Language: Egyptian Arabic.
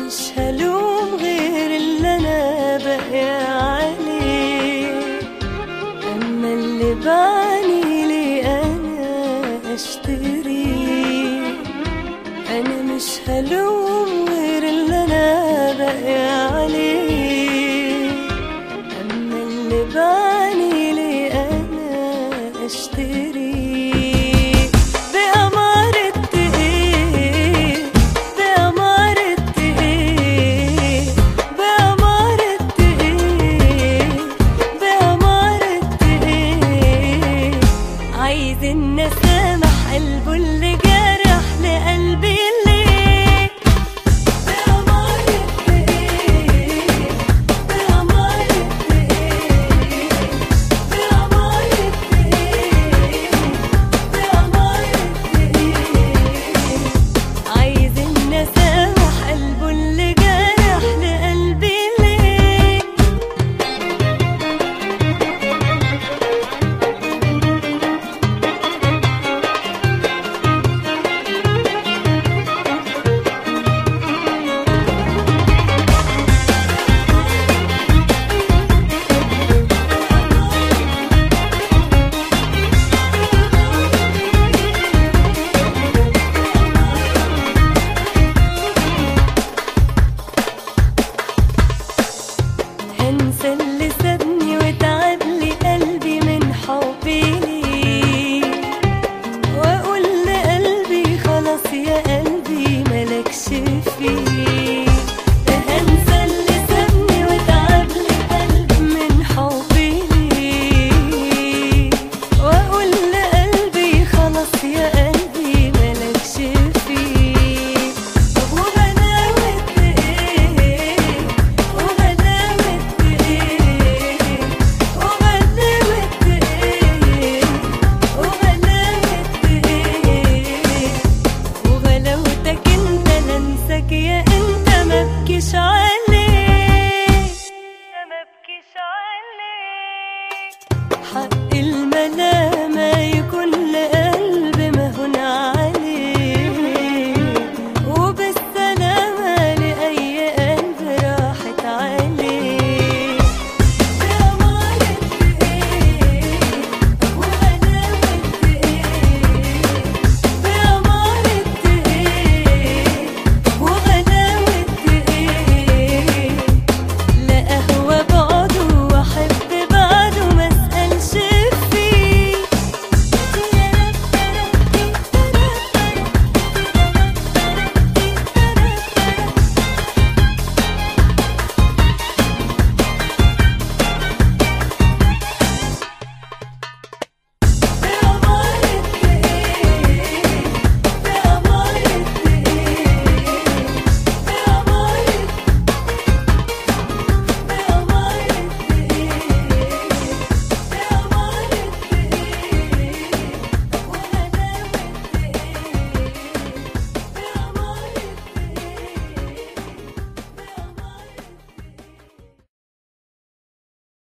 مش هلوم غير اللي انا باقي عليه اما اللي بعني لي انا اشتريه انا مش هلوم غير اللي انا باقي عليه اما اللي بعني لي انا اشتريه بأمارة ايه بأمارة ايه بأمارة ايه بأمارة ايه عايز الناس سامح قلبه اللي جاي